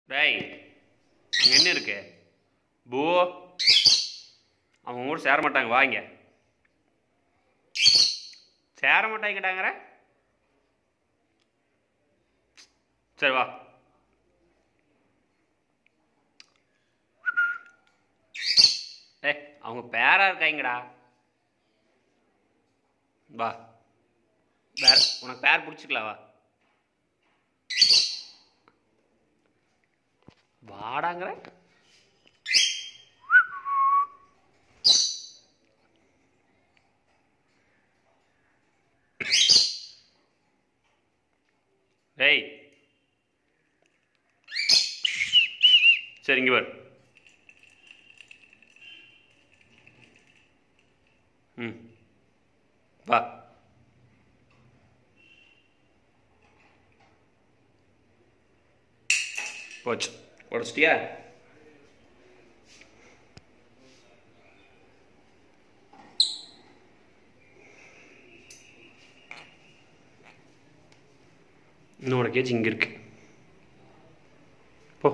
டேய் அங்கே என்ன இருக்கு பூ அவங்க கூட சேர மாட்டாங்க வாங்க சேர மாட்டாங்கடாங்கிற சரி வா ஏய் அவங்க பேரா இருக்காங்கடா வா வேற உனக்கு பேர் பிடிச்சிக்கலாம் வா வாடாங்கிற டேய் சரி இங்கே பாரு ம் வா போச்சு உடச்சிட்டியா இன்னொரு கேஜ் இங்கே இருக்கு போ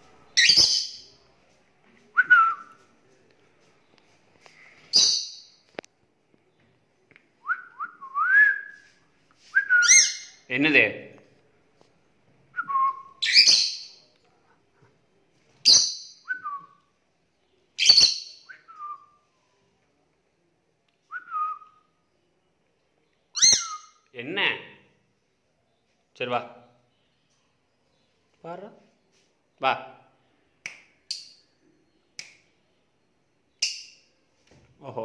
என்னது என்ன சரி வா பாரு வா ஓஹோ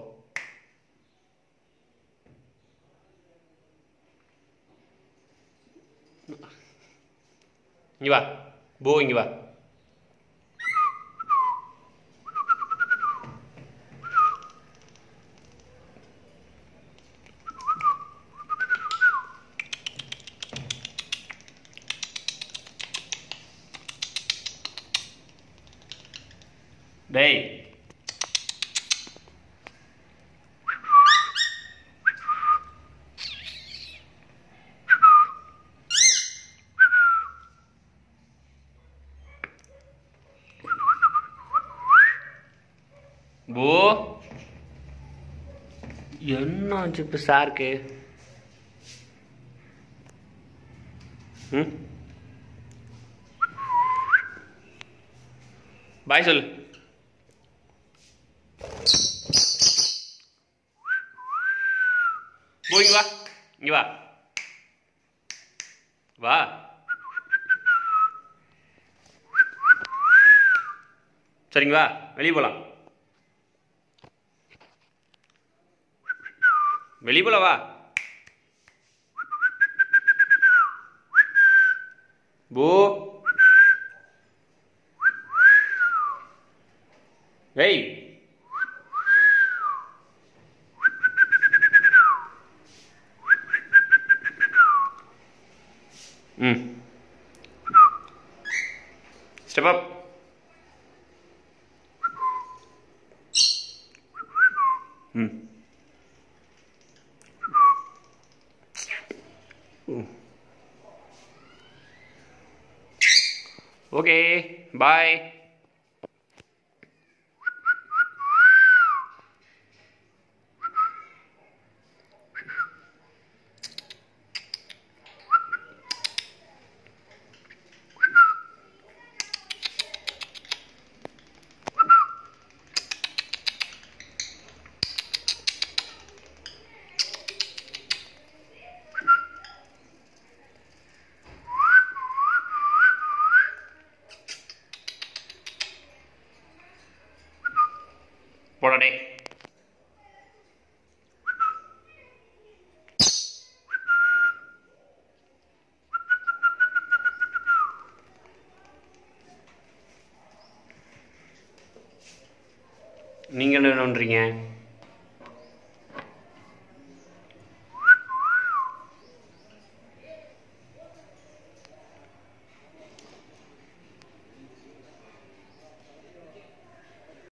இங்க வா போ இங்க வா டேய் போ என்ன ஆச்சு இப்போ சாருக்கு ம் பாய் சொல்லு போ இங்க வா இங்க வா வா சரிங்க வா வெளியே போலாம் வெளியே போல வா போ ஏய் ம் ஸ்டெப் அப் ம் ஓகே பாய் போடா டே நீங்கள் என்ன பண்ணுறீங்க